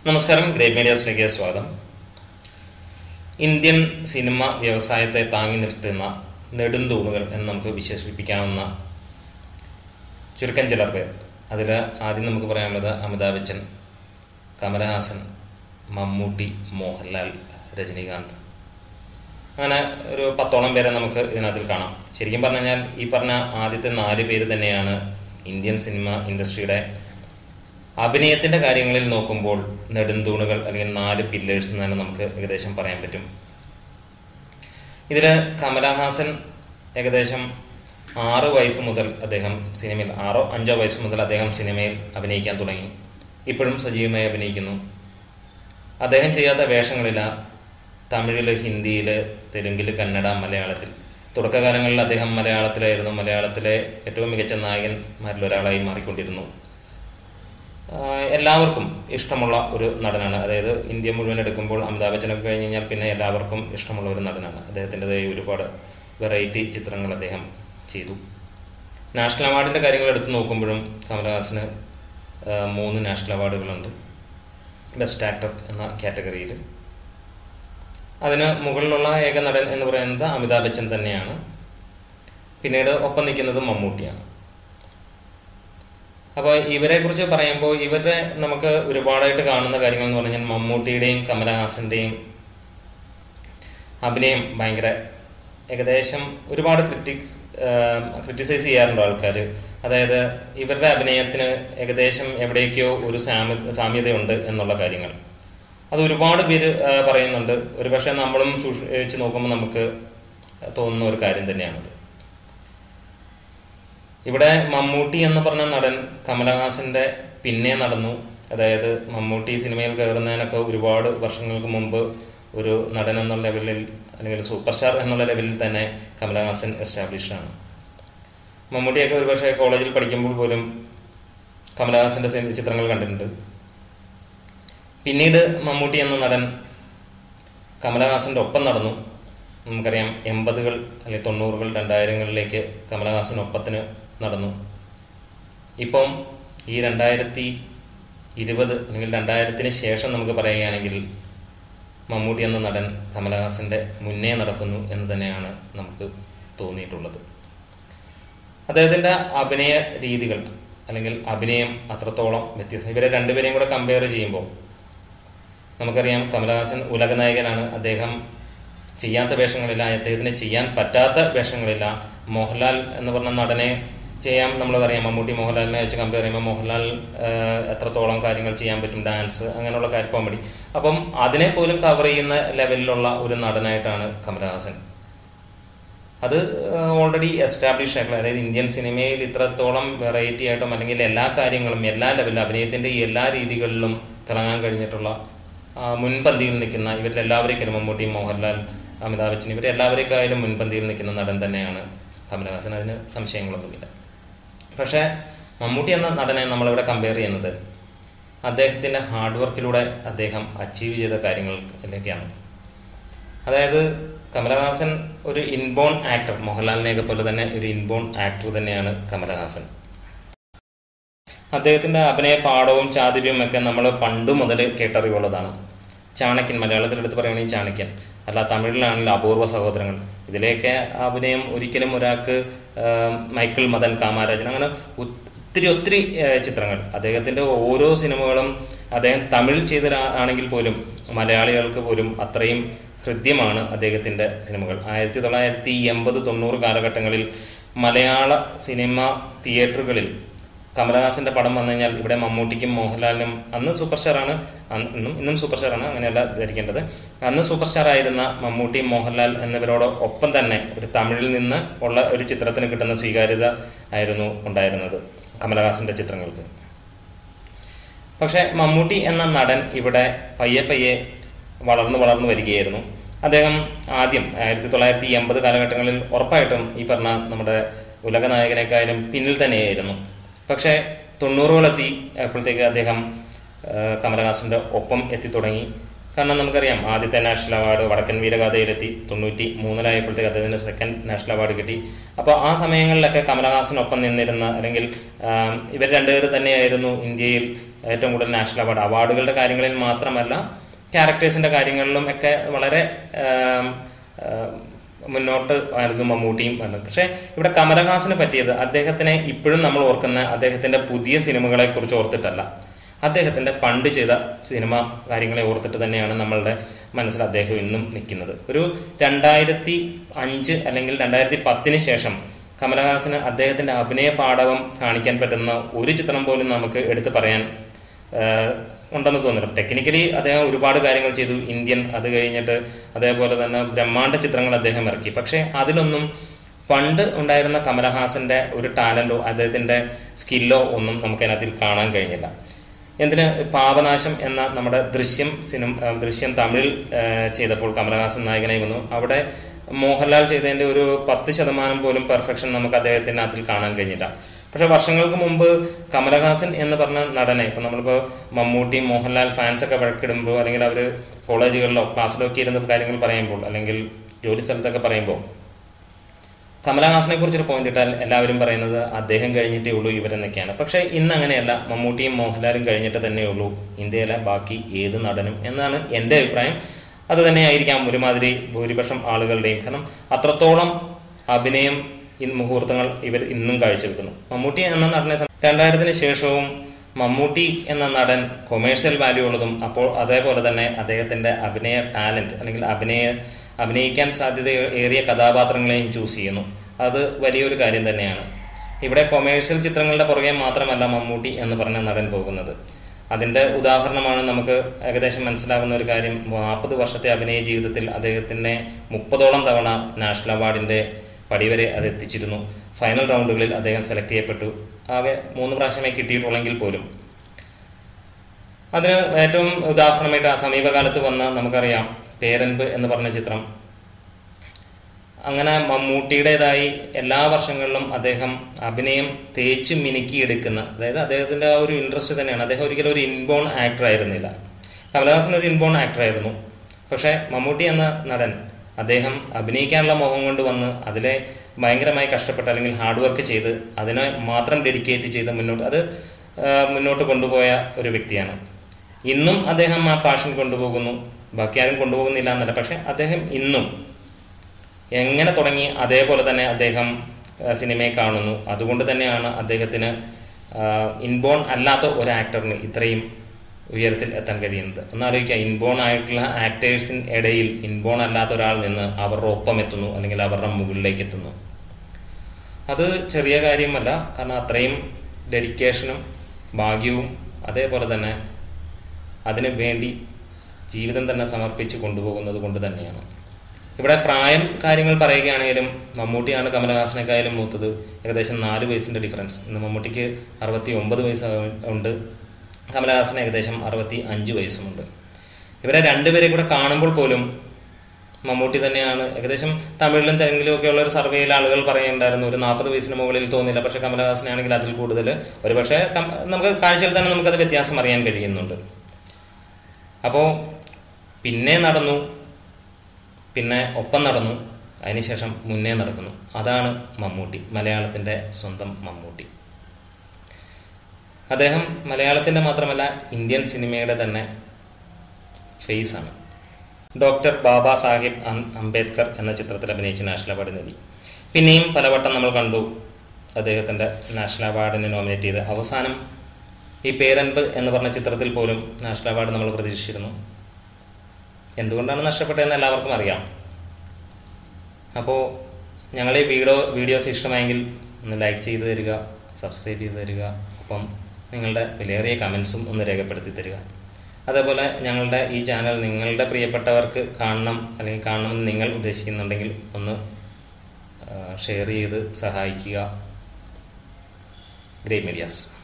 നമസ്കാരം ഗ്രേറ്റ് മീഡിയാസിലേക്ക് സ്വാഗതം Indian cinema വ്യവസായത്തെ താങ്ങി നിർത്തുന്ന നെടുന്തൂണുകൾ എന്ന് നമുക്ക് വിശേഷിപ്പിക്കാവുന്ന ചുരുക്കം ചിലർ പേർ അതിൽ ആദ്യം നമുക്ക് പറയാനുള്ളത് അമിതാഭ് ബച്ചൻ കമലഹാസൻ മമ്മൂട്ടി മോഹൻലാൽ രജനീകാന്ത് അങ്ങനെ ഒരു പത്തോളം പേരെ നമുക്ക് ഇതിനകത്തിൽ കാണാം ശരിക്കും പറഞ്ഞു കഴിഞ്ഞാൽ ഈ പറഞ്ഞ ആദ്യത്തെ നാല് പേര് തന്നെയാണ് ഇന്ത്യൻ സിനിമ ഇൻഡസ്ട്രിയുടെ അഭിനയത്തിന്റെ കാര്യങ്ങളിൽ നോക്കുമ്പോൾ നെടുന്തൂണുകൾ അല്ലെങ്കിൽ നാല് പില്ലേഴ്സ് എന്ന് തന്നെ നമുക്ക് ഏകദേശം പറയാൻ പറ്റും ഇതിൽ കമലഹാസൻ ഏകദേശം ആറ് വയസ്സ് മുതൽ അദ്ദേഹം സിനിമയിൽ ആറോ അഞ്ചോ വയസ്സ് മുതൽ അദ്ദേഹം സിനിമയിൽ അഭിനയിക്കാൻ തുടങ്ങി ഇപ്പോഴും സജീവമായി അഭിനയിക്കുന്നു അദ്ദേഹം ചെയ്യാത്ത വേഷങ്ങളില്ല തമിഴിൽ ഹിന്ദിയിൽ തെലുങ്കിൽ കന്നഡ മലയാളത്തിൽ തുടക്കകാലങ്ങളിൽ അദ്ദേഹം മലയാളത്തിലായിരുന്നു മലയാളത്തിലെ ഏറ്റവും മികച്ച നായകന്മാരിൽ ഒരാളായി മാറിക്കൊണ്ടിരുന്നു ആഹ് എല്ലാവർക്കും ഇഷ്ടമുള്ള ഒരു നടനാണ് അതായത് ഇന്ത്യ മുഴുവൻ എടുക്കുമ്പോൾ അമിതാഭ് ബച്ചനൊക്കെ കഴിഞ്ഞ് കഴിഞ്ഞാൽ പിന്നെ എല്ലാവർക്കും ഇഷ്ടമുള്ള ഒരു നടനാണ് അദ്ദേഹത്തിൻ്റെതായ ഒരുപാട് വെറൈറ്റി ചിത്രങ്ങൾ അദ്ദേഹം ചെയ്തു നാഷണൽ അവാർഡിൻ്റെ കാര്യങ്ങൾ എടുത്തു നോക്കുമ്പോഴും കമലഹാസന് ആഹ് മൂന്ന് നാഷണൽ അവാർഡുകളുണ്ട് ബെസ്റ്റ് ആക്ടർ എന്ന കാറ്റഗറിയിൽ അതിന് മുകളിലുള്ള ഏക നടൻ എന്ന് പറയുന്നത് അമിതാഭ് ബച്ചൻ തന്നെയാണ് പിന്നീട് ഒപ്പം നിൽക്കുന്നത് മമ്മൂട്ടിയാണ് അപ്പോൾ ഇവരെ കുറിച്ച് പറയുമ്പോൾ ഇവരുടെ നമുക്ക് ഒരുപാടായിട്ട് കാണുന്ന കാര്യങ്ങൾ എന്ന് പറഞ്ഞാൽ മമ്മൂട്ടിയുടെയും കമലഹാസന്റെയും അഭിനയം ഭയങ്കര ഏകദേശം ഒരുപാട് ക്രിറ്റിക്സ് ക്രിറ്റിസൈസ് ചെയ്യാറുണ്ട് ആൾക്കാർ അതായത് ഇവരുടെ അഭിനയത്തിന് ഏകദേശം എവിടേക്കോ ഒരു സാമ്യ സാമ്യതയുണ്ട് എന്നുള്ള കാര്യങ്ങൾ അത് ഒരുപാട് പേര് ആ, പറയുന്നുണ്ട് ഒരുപക്ഷെ നമ്മളും സൂക്ഷിച്ച് നോക്കുമ്പോൾ നമുക്ക് തോന്നുന്ന ഒരു കാര്യം തന്നെയാണത് ഇവിടെ മമ്മൂട്ടി എന്ന് പറഞ്ഞ നടൻ കമലഹാസന്റെ പിന്നെ നടന്നു അതായത് മമ്മൂട്ടി സിനിമയിൽ കയറുന്നതിനൊക്കെ ഒരുപാട് വർഷങ്ങൾക്ക് മുമ്പ് ഒരു നടൻ എന്നുള്ള ലെവലിൽ അല്ലെങ്കിൽ സൂപ്പർ സ്റ്റാർ എന്നുള്ള ലെവലിൽ തന്നെ കമലഹാസൻ എസ്റ്റാബ്ലിഷ്ഡ് ആണ് മമ്മൂട്ടിയൊക്കെ ഒരുപക്ഷെ കോളേജിൽ പഠിക്കുമ്പോൾ പോലും കമലഹാസന്റെ സിനിമ ചിത്രങ്ങൾ കണ്ടിട്ടുണ്ട് പിന്നീട് മമ്മൂട്ടി എന്ന നടൻ കമലഹാസന്റെ ഒപ്പം നടന്നു നമുക്കറിയാം എൺപതുകൾ അല്ലെങ്കിൽ തൊണ്ണൂറുകൾ രണ്ടായിരങ്ങളിലേക്ക് കമലഹാസൻ ഒപ്പത്തിന് നടന്നു ഇപ്പം ഈ രണ്ടായിരത്തി ഇരുപത് അല്ലെങ്കിൽ രണ്ടായിരത്തിന് ശേഷം നമുക്ക് പറയുകയാണെങ്കിൽ മമ്മൂട്ടി എന്ന നടൻ കമലഹാസന്റെ മുന്നേ നടക്കുന്നു എന്ന് തന്നെയാണ് നമുക്ക് തോന്നിയിട്ടുള്ളത് അദ്ദേഹത്തിൻ്റെ അഭിനയ രീതികൾ അല്ലെങ്കിൽ അഭിനയം അത്രത്തോളം വ്യത്യസ്തം ഇവരെ രണ്ടുപേരെയും കൂടെ കമ്പയർ ചെയ്യുമ്പോൾ നമുക്കറിയാം കമലഹാസൻ ഉലകനായകനാണ് അദ്ദേഹം ചെയ്യാത്ത വേഷങ്ങളില്ല അദ്ദേഹത്തിന് ചെയ്യാൻ പറ്റാത്ത വേഷങ്ങളില്ല മോഹൻലാൽ എന്ന് പറഞ്ഞ നടനെ ചെയ്യാം നമ്മൾ പറയാം മമ്മൂട്ടി മോഹൻലാലിനെ വെച്ച് കമ്പയർ ചെയ്യുമ്പോൾ മോഹൻലാൽ ആഹ്, എത്രത്തോളം കാര്യങ്ങൾ ചെയ്യാൻ പറ്റും ഡാൻസ് അങ്ങനെയുള്ള കാര്യം കോമഡി അപ്പം അതിനെ പോലും കവർ ചെയ്യുന്ന ലെവലിലുള്ള ഒരു നടനായിട്ടാണ് കമലഹാസൻ അത് ഓൾറെഡി എസ്റ്റാബ്ലിഷ് ആയിട്ടുള്ള അതായത് ഇന്ത്യൻ സിനിമയിൽ ഇത്രത്തോളം വെറൈറ്റി ആയിട്ടും അല്ലെങ്കിൽ എല്ലാ കാര്യങ്ങളും എല്ലാ ലെവലിലും അഭിനയത്തിന്റെ ഈ എല്ലാ രീതികളിലും തിളങ്ങാൻ കഴിഞ്ഞിട്ടുള്ള ആ, മുൻപന്തിയിൽ നിൽക്കുന്ന ഇവരെല്ലാവരേക്കും മമ്മൂട്ടി മോഹൻലാൽ അമിതാഭ് ബച്ചൻ ഇവരെല്ലാവരേക്കായാലും മുൻപന്തിയിൽ നിൽക്കുന്ന നടൻ തന്നെയാണ് കമലഹാസൻ അതിന് സംശയങ്ങളൊന്നുമില്ല പക്ഷേ മമ്മൂട്ടി എന്ന നടനെ നമ്മളിവിടെ കമ്പയർ ചെയ്യുന്നത് അദ്ദേഹത്തിൻ്റെ ഹാർഡ് വർക്കിലൂടെ അദ്ദേഹം അച്ചീവ് ചെയ്ത കാര്യങ്ങളിലേക്കാണ് അതായത് കമലഹാസൻ ഒരു ഇൻബോൺ ആക്ടർ മോഹൻലാലിനെയൊക്കെ പോലെ തന്നെ ഒരു ഇൻബോൺ ആക്ടർ തന്നെയാണ് കമലഹാസൻ അദ്ദേഹത്തിന്റെ അഭിനയ പാഠവും ചാതുര്യവും ഒക്കെ നമ്മൾ പണ്ട് മുതൽ കേട്ടറിവുള്ളതാണ് ചാണക്യൻ മലയാളത്തിൽ എടുത്ത് പറയുകയാണെങ്കിൽ ചാണക്യൻ അല്ല തമിഴിലാണെങ്കിൽ അപൂർവ സഹോദരങ്ങൾ ഇതിലെയൊക്കെ അഭിനയം ഒരിക്കലും ഒരാൾക്ക് ആ, മൈക്കിൾ മദൻ കാമാരാജൻ അങ്ങനെ ഒ- ഒത്തിരി ഒത്തിരി ആ, ചിത്രങ്ങൾ അദ്ദേഹത്തിന്റെ ഓരോ സിനിമകളും അദ്ദേഹം തമിഴ് ചെയ്ത ആണെങ്കിൽ പോലും മലയാളികൾക്ക് പോലും അത്രയും ഹൃദ്യമാണ് അദ്ദേഹത്തിന്റെ സിനിമകൾ ആയിരത്തി തൊള്ളായിരത്തി എൺപത് തൊണ്ണൂറ് കാലഘട്ടങ്ങളിൽ മലയാള സിനിമ തിയേറ്ററുകളിൽ കമലഹാസന്റെ പടം വന്നു കഴിഞ്ഞാൽ ഇവിടെ മമ്മൂട്ടിക്കും മോഹൻലാലിനും അന്ന് സൂപ്പർ സ്റ്റാറാണ് അന്ന് ഇന്നും ഇന്നും സൂപ്പർ സ്റ്റാറാണ് അങ്ങനെയല്ല ധരിക്കേണ്ടത് അന്ന് സൂപ്പർ സ്റ്റാർ ആയിരുന്ന മമ്മൂട്ടി മോഹൻലാൽ എന്നിവരോട് ഒപ്പം തന്നെ ഒരു തമിഴിൽ നിന്ന് ഉള്ള ഒരു ചിത്രത്തിന് കിട്ടുന്ന സ്വീകാര്യത ആയിരുന്നു ഉണ്ടായിരുന്നത് കമലഹാസന്റെ ചിത്രങ്ങൾക്ക് പക്ഷേ മമ്മൂട്ടി എന്ന നടൻ ഇവിടെ പയ്യെ പയ്യെ വളർന്നു വളർന്നു വരികയായിരുന്നു അദ്ദേഹം ആദ്യം ആയിരത്തി തൊള്ളായിരത്തി എൺപത് കാലഘട്ടങ്ങളിൽ ഉറപ്പായിട്ടും ഈ പറഞ്ഞ നമ്മുടെ ഉലക നായകനേക്കാളും പിന്നിൽ തന്നെയായിരുന്നു പക്ഷേ തൊണ്ണൂറുകളെത്തി അപ്പോഴത്തേക്ക് അദ്ദേഹം ആ, കമലഹാസന്റെ ഒപ്പം എത്തിത്തുടങ്ങി കാരണം നമുക്കറിയാം ആദ്യത്തെ നാഷണൽ അവാർഡ് വടക്കൻ വീരഗാഥയിലെത്തി തൊണ്ണൂറ്റി മൂന്നിലായപ്പോഴത്തേക്ക് അദ്ദേഹത്തിന് സെക്കൻഡ് നാഷണൽ അവാർഡ് കിട്ടി അപ്പോൾ ആ സമയങ്ങളിലൊക്കെ കമലഹാസനൊപ്പം നിന്നിരുന്ന അല്ലെങ്കിൽ ആം, ഇവർ രണ്ടുപേർ തന്നെയായിരുന്നു ഇന്ത്യയിൽ ഏറ്റവും കൂടുതൽ നാഷണൽ അവാർഡ് അവാർഡുകളുടെ കാര്യങ്ങളിൽ മാത്രമല്ല ക്യാരക്ടേഴ്സിന്റെ കാര്യങ്ങളിലും ഒക്കെ വളരെ ആം, ആം, മുന്നോട്ട് ആയിരുന്നു മമ്മൂട്ടിയും വന്നത് പക്ഷേ ഇവിടെ കമലഹാസന് പറ്റിയത് അദ്ദേഹത്തിനെ ഇപ്പോഴും നമ്മൾ ഓർക്കുന്ന അദ്ദേഹത്തിന്റെ പുതിയ സിനിമകളെ കുറിച്ച് ഓർത്തിട്ടല്ല അദ്ദേഹത്തിന്റെ പണ്ട് ചെയ്ത സിനിമ കാര്യങ്ങളെ ഓർത്തിട്ട് തന്നെയാണ് നമ്മളുടെ മനസ്സിൽ അദ്ദേഹം ഇന്നും നിൽക്കുന്നത് ഒരു രണ്ടായിരത്തി അഞ്ച് അല്ലെങ്കിൽ രണ്ടായിരത്തി പത്തിന് ശേഷം കമലഹാസന് അദ്ദേഹത്തിന്റെ അഭിനയ പാടവം കാണിക്കാൻ പറ്റുന്ന ഒരു ചിത്രം പോലും നമുക്ക് എടുത്തു പറയാൻ ആഹ് ഉണ്ടെന്ന് തോന്നുന്നു ടെക്നിക്കലി അദ്ദേഹം ഒരുപാട് കാര്യങ്ങൾ ചെയ്തു ഇന്ത്യൻ അത് കഴിഞ്ഞിട്ട് അതേപോലെ തന്നെ ബ്രഹ്മാണ്ഡ ചിത്രങ്ങൾ അദ്ദേഹം ഇറക്കി പക്ഷേ അതിലൊന്നും പണ്ട് ഉണ്ടായിരുന്ന കമലഹാസന്റെ ഒരു ടാലന്റോ അദ്ദേഹത്തിന്റെ സ്കില്ലോ ഒന്നും നമുക്ക് അതിനകത്തിൽ കാണാൻ കഴിഞ്ഞില്ല എന്തിന് പാപനാശം എന്ന നമ്മുടെ ദൃശ്യം സിനിമ ആ, ദൃശ്യം തമിഴിൽ ആ, ചെയ്തപ്പോൾ കമലഹാസൻ നായകനായി വന്നു അവിടെ മോഹൻലാൽ ചെയ്തതിന്റെ ഒരു പത്ത് ശതമാനം പോലും പെർഫെക്ഷൻ നമുക്ക് അദ്ദേഹത്തിന്റെ അതിൽ കാണാൻ കഴിഞ്ഞില്ല പക്ഷെ വർഷങ്ങൾക്ക് മുമ്പ് കമലഹാസൻ എന്ന് പറഞ്ഞ നടനെ ഇപ്പൊ നമ്മളിപ്പോ മമ്മൂട്ടി മോഹൻലാൽ ഫാൻസ് ഒക്കെ വഴക്കിടുമ്പോൾ അല്ലെങ്കിൽ അവര് കോളേജുകളിലോ ക്ലാസ്സിലോ ഒക്കെ ഇരുന്ന് കാര്യങ്ങൾ പറയുമ്പോൾ അല്ലെങ്കിൽ ജോലി സ്ഥലത്തൊക്കെ പറയുമ്പോൾ കമലഹാസനെ കുറിച്ചൊരു പോയിന്റ് ഇട്ടാൽ എല്ലാവരും പറയുന്നത് അദ്ദേഹം കഴിഞ്ഞിട്ടേ ഉള്ളൂ ഇവരെന്നൊക്കെയാണ് പക്ഷേ ഇന്ന് അങ്ങനെയല്ല മമ്മൂട്ടിയും മോഹൻലാലും കഴിഞ്ഞിട്ട് തന്നെ ഉള്ളൂ ഇന്ത്യയിലെ ബാക്കി ഏത് നടനും എന്നാണ് എൻ്റെ അഭിപ്രായം അത് തന്നെയായിരിക്കാം ഒരുമാതിരി ഭൂരിപക്ഷം ആളുകളുടെയും കാരണം അത്രത്തോളം അഭിനയം ഈ മുഹൂർത്തങ്ങൾ ഇവർ ഇന്നും കാഴ്ചവെക്കുന്നു മമ്മൂട്ടി എന്ന നടനെ സം- രണ്ടായിരത്തിന് ശേഷവും മമ്മൂട്ടി എന്ന നടൻ കൊമേഴ്ഷ്യൽ വാല്യൂ ഉള്ളതും അപ്പോൾ അതേപോലെ തന്നെ അദ്ദേഹത്തിന്റെ അഭിനയ ടാലന്റ് അല്ലെങ്കിൽ അഭിനയ അഭിനയിക്കാൻ സാധ്യത ഏറിയ കഥാപാത്രങ്ങളെയും ചൂസ് ചെയ്യുന്നു അത് വലിയൊരു കാര്യം തന്നെയാണ് ഇവിടെ കൊമേഴ്ഷ്യൽ ചിത്രങ്ങളുടെ പുറകെ മാത്രമല്ല മമ്മൂട്ടി എന്ന് പറഞ്ഞ നടൻ പോകുന്നത് അതിന്റെ ഉദാഹരണമാണ് നമുക്ക് ഏകദേശം മനസ്സിലാകുന്ന ഒരു കാര്യം നാൽപ്പത് വർഷത്തെ അഭിനയ ജീവിതത്തിൽ അദ്ദേഹത്തിനെ മുപ്പതോളം തവണ നാഷണൽ അവാർഡിന്റെ പടിവരെ അത് എത്തിച്ചിരുന്നു ഫൈനൽ റൗണ്ടുകളിൽ അദ്ദേഹം സെലക്ട് ചെയ്യപ്പെട്ടു ആകെ മൂന്ന് പ്രാവശ്യമേ കിട്ടിയിട്ടുള്ളെങ്കിൽ പോലും അതിന് ഏറ്റവും ഉദാഹരണമായിട്ട് ആ സമീപകാലത്ത് വന്ന നമുക്കറിയാം പേരൻപ് എന്ന് പറഞ്ഞ ചിത്രം അങ്ങനെ മമ്മൂട്ടിയുടേതായി എല്ലാ വർഷങ്ങളിലും അദ്ദേഹം അഭിനയം തേച്ച് മിനുക്കിയെടുക്കുന്ന അതായത് അദ്ദേഹത്തിന്റെ ആ ഒരു ഇൻട്രസ്റ്റ് തന്നെയാണ് അദ്ദേഹം ഒരിക്കലും ഒരു ഇൻബോൺ ആക്ടർ ആയിരുന്നില്ല കമലഹാസൻ ഒരു ഇൻബോൺ ആക്ടർ ആയിരുന്നു പക്ഷേ മമ്മൂട്ടി എന്ന നടൻ അദ്ദേഹം അഭിനയിക്കാനുള്ള മോഹം കൊണ്ട് വന്ന് അതിലെ ഭയങ്കരമായി കഷ്ടപ്പെട്ട് അല്ലെങ്കിൽ ഹാർഡ് വർക്ക് ചെയ്ത് അതിനെ മാത്രം ഡെഡിക്കേറ്റ് ചെയ്ത് മുന്നോട്ട് അത് ആ, മുന്നോട്ട് കൊണ്ടുപോയ ഒരു വ്യക്തിയാണ് ഇന്നും അദ്ദേഹം ആ പാഷൻ കൊണ്ടുപോകുന്നു ബാക്കി ആരും കൊണ്ടുപോകുന്നില്ല എന്നല്ല പക്ഷെ അദ്ദേഹം ഇന്നും എങ്ങനെ തുടങ്ങി അതേപോലെ തന്നെ അദ്ദേഹം ആ, സിനിമയെ കാണുന്നു അതുകൊണ്ട് തന്നെയാണ് അദ്ദേഹത്തിന് ഇൻബോൺ അല്ലാത്ത ഒരു ആക്ടറിന് ഇത്രയും ഉയരത്തിൽ എത്താൻ കഴിയുന്നത് ഒന്നാലോചിക്കുക ഇൻബോൺ ആയിട്ടുള്ള ആക്ടേഴ്സിന് ഇടയിൽ ഇൻബോൺ അല്ലാത്ത ഒരാൾ നിന്ന് അവരുടെ ഒപ്പം എത്തുന്നു അല്ലെങ്കിൽ അവരുടെ മുകളിലേക്ക് എത്തുന്നു അത് ചെറിയ കാര്യമല്ല കാരണം അത്രയും ഡെഡിക്കേഷനും ഭാഗ്യവും അതേപോലെ തന്നെ അതിനു വേണ്ടി ജീവിതം തന്നെ സമർപ്പിച്ച് കൊണ്ടുപോകുന്നത് കൊണ്ട് തന്നെയാണ് ഇവിടെ പ്രായം കാര്യങ്ങൾ പറയുകയാണെങ്കിലും മമ്മൂട്ടിയാണ് കമലഹാസനേക്കായാലും മൂത്തത് ഏകദേശം നാല് വയസ്സിന്റെ ഡിഫറൻസ് ഇന്ന് മമ്മൂട്ടിക്ക് അറുപത്തി ഒമ്പത് വയസ്സ് ഉണ്ട് കമലഹാസന് ഏകദേശം അറുപത്തി അഞ്ച് വയസ്സുമുണ്ട് ഇവരെ രണ്ടുപേരെ കൂടെ കാണുമ്പോൾ പോലും മമ്മൂട്ടി തന്നെയാണ് ഏകദേശം തമിഴിലും തെലുങ്കിലും ഒക്കെ ഉള്ള ഒരു സർവേയിൽ ആളുകൾ പറയുന്നുണ്ടായിരുന്നു ഒരു നാൽപ്പത് വയസ്സിന് മുകളിൽ തോന്നില്ല പക്ഷെ കമലഹാസനാണെങ്കിൽ അതിൽ കൂടുതൽ ഒരു പക്ഷേ കം- നമുക്ക് കാഴ്ചയിൽ തന്നെ നമുക്കത് വ്യത്യാസം അറിയാൻ കഴിയുന്നുണ്ട് അപ്പോൾ പിന്നെ നടന്നു പിന്നെ ഒപ്പം നടന്നു അതിനുശേഷം മുന്നേ നടക്കുന്നു അതാണ് മമ്മൂട്ടി മലയാളത്തിൻ്റെ സ്വന്തം മമ്മൂട്ടി അദ്ദേഹം മലയാളത്തിൻ്റെ മാത്രമല്ല ഇന്ത്യൻ സിനിമയുടെ തന്നെ ഫേസ് ആണ് ഡോക്ടർ ബാബാ സാഹിബ് അം- അംബേദ്കർ എന്ന ചിത്രത്തിൽ അഭിനയിച്ച് നാഷണൽ അവാർഡ് നേടി പിന്നെയും പലവട്ടം നമ്മൾ കണ്ടു അദ്ദേഹത്തിൻ്റെ നാഷണൽ അവാർഡിന് നോമിനേറ്റ് ചെയ്ത് അവസാനം ഈ പേരൻപ് എന്ന് പറഞ്ഞ ചിത്രത്തിൽ പോലും നാഷണൽ അവാർഡ് നമ്മൾ പ്രതീക്ഷിച്ചിരുന്നു എന്തുകൊണ്ടാണ് നഷ്ടപ്പെട്ടതെന്ന് എല്ലാവർക്കും അറിയാം അപ്പോൾ ഞങ്ങളെ വീഡിയോ വീഡിയോസ് ഇഷ്ടമായെങ്കിൽ ഒന്ന് ലൈക്ക് ചെയ്ത് തരിക സബ്സ്ക്രൈബ് ചെയ്ത് തരിക ഒപ്പം നിങ്ങളുടെ വിലയേറിയ കമൻസും ഒന്ന് രേഖപ്പെടുത്തി തരിക അതേപോലെ ഞങ്ങളുടെ ഈ ചാനൽ നിങ്ങളുടെ പ്രിയപ്പെട്ടവർക്ക് കാണണം അല്ലെങ്കിൽ കാണണമെന്ന് നിങ്ങൾ ഉദ്ദേശിക്കുന്നുണ്ടെങ്കിൽ ഒന്ന് ഷെയർ ചെയ്ത് സഹായിക്കുക ഗ്രേറ്റ് മീഡിയാസ്